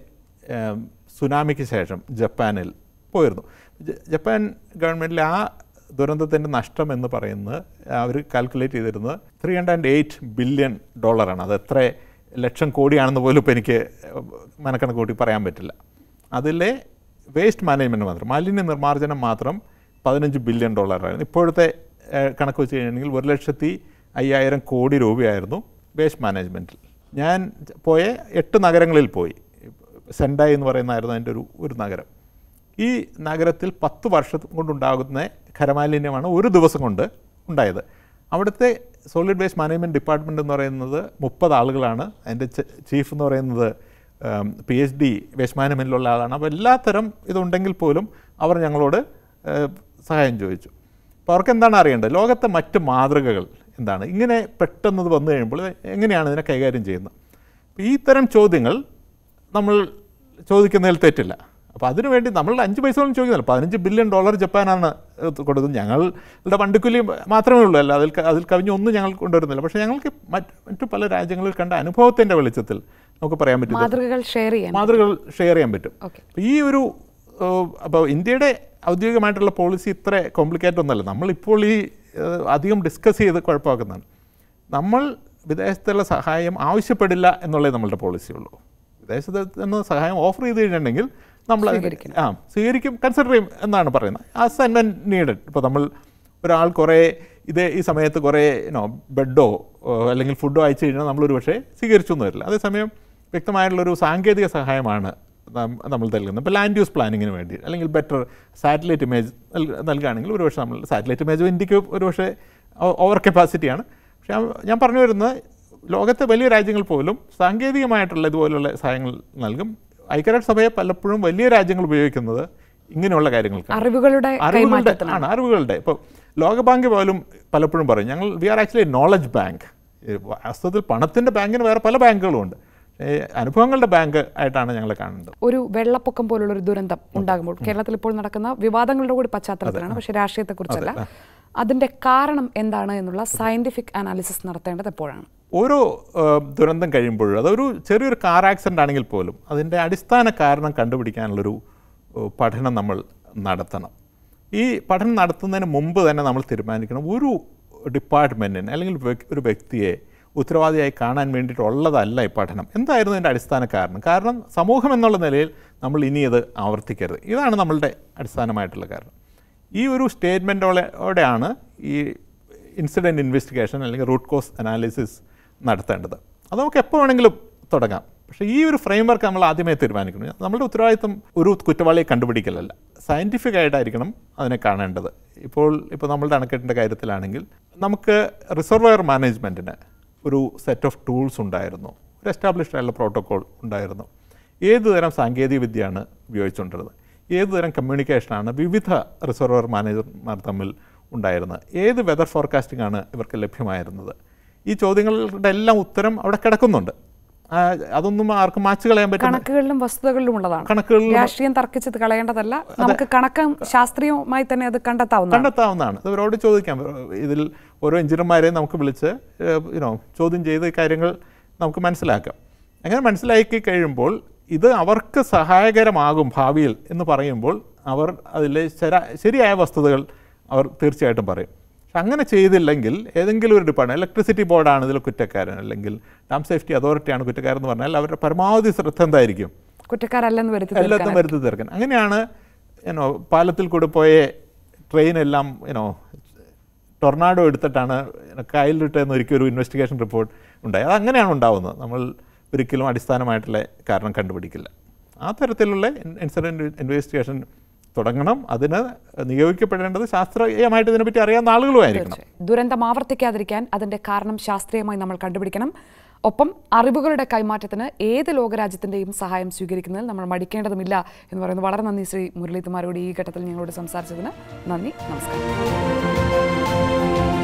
ഏം, സുനാമിക്ക് ശേഷം ജപ്പാനിൽ പോയിരുന്നു ജ- ജപ്പാൻ ഗവൺമെൻറ്റിൽ ആ ദുരന്തത്തിൻ്റെ നഷ്ടം എന്ന് പറയുന്നത് അവർ കാൽക്കുലേറ്റ് ചെയ്തിരുന്നത് three hundred and eight billion ഡോളറാണ് അത് എത്ര ലക്ഷം കോടിയാണെന്ന് പോലും ഇപ്പോൾ എനിക്ക് മനക്കണക്ക് കൂട്ടി പറയാൻ പറ്റില്ല അതിലെ വേസ്റ്റ് മാനേജ്മെൻറ്റ് മാത്രം മാലിന്യ നിർമ്മാർജ്ജനം മാത്രം പതിനഞ്ച് ബില്യൺ ഡോളറായിരുന്നു ഇപ്പോഴത്തെ ഏഹ്, കണക്ക് വെച്ച് കഴിഞ്ഞിട്ടുണ്ടെങ്കിൽ ഒരു ലക്ഷത്തി അയ്യായിരം കോടി രൂപയായിരുന്നു വേസ്റ്റ് മാനേജ്മെൻറ്റിൽ ഞാൻ പോയ എട്ട് നഗരങ്ങളിൽ പോയി സെൻഡായി എന്ന് പറയുന്നതായിരുന്നു അതിൻ്റെ ഒരു ഒരു നഗരം ഈ നഗരത്തിൽ പത്ത് വർഷം കൊണ്ടുണ്ടാകുന്ന ഖരമാലിന്യമാണ് ഒരു ദിവസം കൊണ്ട് ഉണ്ടായത് അവിടുത്തെ സോളിഡ് വേസ്റ്റ് മാനേജ്മെൻറ്റ് ഡിപ്പാർട്ട്മെൻറ്റ് എന്ന് പറയുന്നത് മുപ്പത് ആളുകളാണ് അതിൻ്റെ ചീഫ് എന്ന് പറയുന്നത് പി എച്ച് ഡി വേസ്റ്റ് മാനേജ്മെൻറ്റിലുള്ള ആളാണ് അപ്പോൾ എല്ലാത്തരം ഇതുണ്ടെങ്കിൽ പോലും അവർ ഞങ്ങളോട് ഏഹ്, സഹായം ചോദിച്ചു അപ്പോൾ അവർക്ക് എന്താണ് അറിയേണ്ടത് ലോകത്തെ മറ്റ് മാതൃകകൾ എന്താണ് ഇങ്ങനെ പെട്ടെന്ന് ഇത് വന്നു കഴിയുമ്പോൾ എങ്ങനെയാണ് ഇതിനെ കൈകാര്യം ചെയ്യുന്നത് അപ്പോൾ ഈ തരം ചോദ്യങ്ങൾ നമ്മൾ ചോദിക്കുന്നതിൽ തെറ്റില്ല അപ്പോൾ അതിനുവേണ്ടി നമ്മൾ അഞ്ച് പൈസ ഒന്നും ചോദിക്കുന്നില്ല പതിനഞ്ച് ബില്യൺ ഡോളർ ജപ്പാനാണ് ഏഹ് കൊടുക്കുന്നത് ഞങ്ങളുടെ വണ്ടിക്കൂലി മാത്രമേ ഉള്ളൂ അല്ല അതിൽ ക- അതിൽ കവിഞ്ഞ് ഒന്നും ഞങ്ങൾ കൊണ്ടുവരുന്നില്ല പക്ഷേ ഞങ്ങൾക്ക് മറ്റ് മറ്റു പല രാജ്യങ്ങളിൽ കണ്ട അനുഭവത്തിൻ്റെ വെളിച്ചത്തിൽ നമുക്ക് പറയാൻ പറ്റും ഇത്
മാതൃകകൾ ഷെയർ ചെയ്യാൻ
മാതൃകകൾ ഷെയർ ചെയ്യാൻ പറ്റും
ഓക്കെ
അപ്പോൾ ഈ ഒരു അപ്പോൾ ഇന്ത്യയുടെ ഔദ്യോഗികമായിട്ടുള്ള പോളിസി ഇത്ര കോംപ്ലിക്കേറ്റ് ഒന്നല്ല നമ്മളിപ്പോൾ ഈ ഏഹ്, അധികം ഡിസ്കസ് ചെയ്ത് കുഴപ്പമാക്കുന്നതാണ് നമ്മൾ വിദേശത്തുള്ള സഹായം ആവശ്യപ്പെടില്ല എന്നുള്ളേ നമ്മളുടെ പോളിസി ഉള്ളൂ വിദേശത്ത് നിന്ന് സഹായം ഓഫർ ചെയ്ത് കഴിഞ്ഞിട്ടുണ്ടെങ്കിൽ നമ്മൾ അതിനെ-
സ്വീകരിക്കണം.
ആ സ്വീകരിക്കും കൺസിഡർ ചെയ്യും എന്നാണ് പറയുന്നത് ആസ് ആൻഡ് വെൻ നീഡഡ് ഇപ്പോൾ നമ്മൾ ഒരാൾ കുറേ ഇത് ഈ സമയത്ത് കുറേ നോ ബെഡോ അല്ലെങ്കിൽ ഫുഡോ അയച്ചു കഴിഞ്ഞാൽ നമ്മളൊരു പക്ഷേ സ്വീകരിച്ചൊന്നും വരില്ല അതേസമയം വ്യക്തമായിട്ടുള്ളൊരു സാങ്കേതിക സഹായമാണ് നം- നമ്മൾ നൽകുന്നത് ഇപ്പോൾ ലാൻഡ് യൂസ് പ്ലാനിങ്ങിന് വേണ്ടി അല്ലെങ്കിൽ ബെറ്റർ സാറ്റലൈറ്റ് ഇമേജ് നൽകുകയാണെങ്കിൽ ഒരുപക്ഷെ നമ്മൾ സാറ്റലൈറ്റ് ഇമേജ് ഇന്ത്യക്ക് ഒരുപക്ഷെ ഓവർ കപ്പാസിറ്റിയാണ് പക്ഷേ ഞാൻ- ഞാൻ പറഞ്ഞു വരുന്നത് ലോകത്തെ വലിയ രാജ്യങ്ങൾ പോലും സാങ്കേതികമായിട്ടുള്ള ഇതുപോലുള്ള സഹായങ്ങൾ നൽകും ഐക്യരാഷ്ട്രസഭയെ പലപ്പോഴും വലിയ രാജ്യങ്ങൾ ഉപയോഗിക്കുന്നത് ഇങ്ങനെയുള്ള കാര്യങ്ങൾക്കാണ്
അറിവുകളുടെ
അറിവുകളുടെ
കൈമാറ്റത്തിനാണ്
ആണ് അറിവുകളുടെ ഇപ്പോൾ ലോകബാങ്ക് പോലും പലപ്പോഴും പറയും ഞങ്ങൾ we are actually knowledge bank വാസ്തവത്തിൽ പണത്തിൻ്റെ ബാങ്കിന് വേറെ പല ബാങ്കുകളും ഉണ്ട് ഏ, അനുഭവങ്ങളുടെ ബാങ്ക് ആയിട്ടാണ് ഞങ്ങൾ കാണുന്നത്
ഒരു വെള്ളപ്പൊക്കം പോലുള്ള ഒരു ദുരന്തം ഉണ്ടാകുമ്പോൾ കേരളത്തിൽ ഇപ്പോൾ നടക്കുന്ന വിവാദങ്ങളുടെ കൂടി പശ്ചാത്തലത്തിലാണ് പക്ഷേ രാഷ്ട്രീയത്തെക്കുറിച്ചല്ല അതിന്റെ കാരണം എന്താണ് എന്നുള്ള സയന്റിഫിക് അനാലിസിസ് നടത്തേണ്ടത് എപ്പോഴാണ്
ഓരോ ഏഹ്, ദുരന്തം കഴിയുമ്പോഴും അതൊരു ചെറിയൊരു കാർ ആക്സിഡൻ്റ് ആണെങ്കിൽ പോലും അതിൻ്റെ അടിസ്ഥാന കാരണം കണ്ടുപിടിക്കാനുള്ളൊരു ഏഹ്, പഠനം നമ്മൾ നടത്തണം ഈ പഠനം നടത്തുന്നതിന് മുമ്പ് തന്നെ നമ്മൾ തീരുമാനിക്കണം ഒരു ഡിപ്പാർട്ട്മെൻറ്റിന് അല്ലെങ്കിൽ വ്യക്- ഒരു വ്യക്തിയെ ഉത്തരവാദിയായി കാണാൻ വേണ്ടിയിട്ടുള്ളതല്ല ഈ പഠനം എന്തായിരുന്നു ഇതിൻ്റെ അടിസ്ഥാന കാരണം കാരണം സമൂഹം എന്നുള്ള നിലയിൽ നമ്മൾ ഇനി ഇത് ആവർത്തിക്കരുത് ഇതാണ് നമ്മളുടെ അടിസ്ഥാനമായിട്ടുള്ള കാരണം ഈ ഒരു സ്റ്റേറ്റ്മെൻറ്റോടെയാണ് ഈ ഇൻസിഡൻറ്റ് ഇൻവെസ്റ്റിഗേഷൻ അല്ലെങ്കിൽ റൂട്ട് കോസ് അനാലിസിസ് നടത്തേണ്ടത് അത് നമുക്ക് എപ്പോൾ വേണമെങ്കിലും തുടങ്ങാം പക്ഷേ ഈ ഒരു ഫ്രെയിം വർക്ക് നമ്മൾ ആദ്യമേ തീരുമാനിക്കണം നമ്മുടെ ഉത്തരവാദിത്വം ഒരു കുറ്റവാളിയെ കണ്ടുപിടിക്കലല്ല സയൻറ്റിഫിക് ആയിട്ടായിരിക്കണം അതിനെ കാണേണ്ടത് ഇപ്പോൾ ഇപ്പോൾ നമ്മളുടെ അണക്കെട്ടിൻ്റെ കാര്യത്തിലാണെങ്കിൽ നമുക്ക് റിസർവയർ മാനേജ്മെൻറ്റിന് ഒരു സെറ്റ് ഓഫ് ടൂൾസ് ഉണ്ടായിരുന്നു ഒരു എസ്റ്റാബ്ലിഷ്ഡ് ആയിട്ടുള്ള പ്രോട്ടോകോൾ ഉണ്ടായിരുന്നു ഏത് തരം സാങ്കേതിക വിദ്യയാണ് ഉപയോഗിച്ചുകൊണ്ടിരുന്നത് ഏത് തരം കമ്മ്യൂണിക്കേഷനാണ് വിവിധ റിസർവർ മാനേജർമാർ തമ്മിൽ ഉണ്ടായിരുന്നത് ഏത് വെതർ ഫോർകാസ്റ്റിംഗ് ആണ് ഇവർക്ക് ലഭ്യമായിരുന്നത് ഈ ചോദ്യങ്ങളുടെ എല്ലാം ഉത്തരം അവിടെ കിടക്കുന്നുണ്ട് ആ, അതൊന്നും ആർക്കും മാച്ച് കളയാൻ പറ്റുന്ന
കണക്കുകളിലും വസ്തുതകളിലും ഉള്ളതാണ്
കണക്കുകളിലും
രാഷ്ട്രീയം തർക്കിച്ചത് കളയേണ്ടതല്ല നമുക്ക് കണക്കും ശാസ്ത്രീയവുമായി തന്നെ അത് കണ്ടെത്താവുന്നതാണ്
കണ്ടെത്താവുന്നതാണ് ഇത് അവരോട് ചോദിക്കാം ഇതിൽ ഓരോ എഞ്ചിനീയർമാരെ നമുക്ക് വിളിച്ച് യുനോ ചോദ്യം ചെയ്ത് ഈ കാര്യങ്ങൾ നമുക്ക് മനസ്സിലാക്കാം അങ്ങനെ മനസ്സിലാക്കി കഴിയുമ്പോൾ ഇത് അവർക്ക് സഹായകരമാകും ഭാവിയിൽ എന്ന് പറയുമ്പോൾ അവർ അതിലെ ശരാ ശരിയായ വസ്തുതകൾ അവർ തീർച്ചയായിട്ടും പറയും പക്ഷെ അങ്ങനെ ചെയ്തില്ലെങ്കിൽ ഏതെങ്കിലും ഒരു ഡിപ്പാർട്ട്മെൻറ്റ് ഇലക്ട്രിസിറ്റി ബോർഡാണ് ഇതിൽ കുറ്റക്കാരൻ അല്ലെങ്കിൽ ഡാം സേഫ്റ്റി അതോറിറ്റിയാണ് കുറ്റക്കാരൻ എന്ന് പറഞ്ഞാൽ അവരുടെ പരമാവധി ശ്രദ്ധ എന്തായിരിക്കും
കുറ്റക്കാരല്ലെന്ന് വരുത്തി തീർക്കാൻ
എല്ലാത്തും വരുത്തി തീർക്കാൻ അങ്ങനെയാണ് യുനോ പാലത്തിൽ കൂടെ പോയ ട്രെയിൻ എല്ലാം യുനോ ടൊർണാഡോ എടുത്തിട്ടാണ് കായലിലിട്ടെന്ന് ഒരിക്കലും ഒരു ഇൻവെസ്റ്റിഗേഷൻ റിപ്പോർട്ട് ഉണ്ടായി അത് അങ്ങനെയാണ് ഉണ്ടാവുന്നത് നമ്മൾ ഒരിക്കലും അടിസ്ഥാനമായിട്ടുള്ള കാരണം കണ്ടുപിടിക്കില്ല ആ തരത്തിലുള്ള ഇൻസിഡൻറ്റ് ഇൻവെസ്റ്റിഗേഷൻ തുടങ്ങണം അതിന് നിയോഗിക്കപ്പെടേണ്ടത് ശാസ്ത്രീയമായിട്ട് ഇതിനെപ്പറ്റി അറിയാവുന്ന ആളുകളുമായിരിക്കണം
തീർച്ചയായും. ദുരന്തം ആവർത്തിക്കാതിരിക്കാൻ അതിന്റെ കാരണം ശാസ്ത്രീയമായി നമ്മൾ കണ്ടുപിടിക്കണം ഒപ്പം അറിവുകളുടെ കൈമാറ്റത്തിന് ഏത് ലോകരാജ്യത്തിന്റെയും സഹായം സ്വീകരിക്കുന്നതിൽ നമ്മൾ മടിക്കേണ്ടതുമില്ല എന്ന് പറയുന്നത് വളരെ നന്ദി ശ്രീ മുരളീകുമാരോട് ഈ ഘട്ടത്തിൽ ഞങ്ങളോട് സംസാരിച്ചതിന് നന്ദി നമസ്കാരം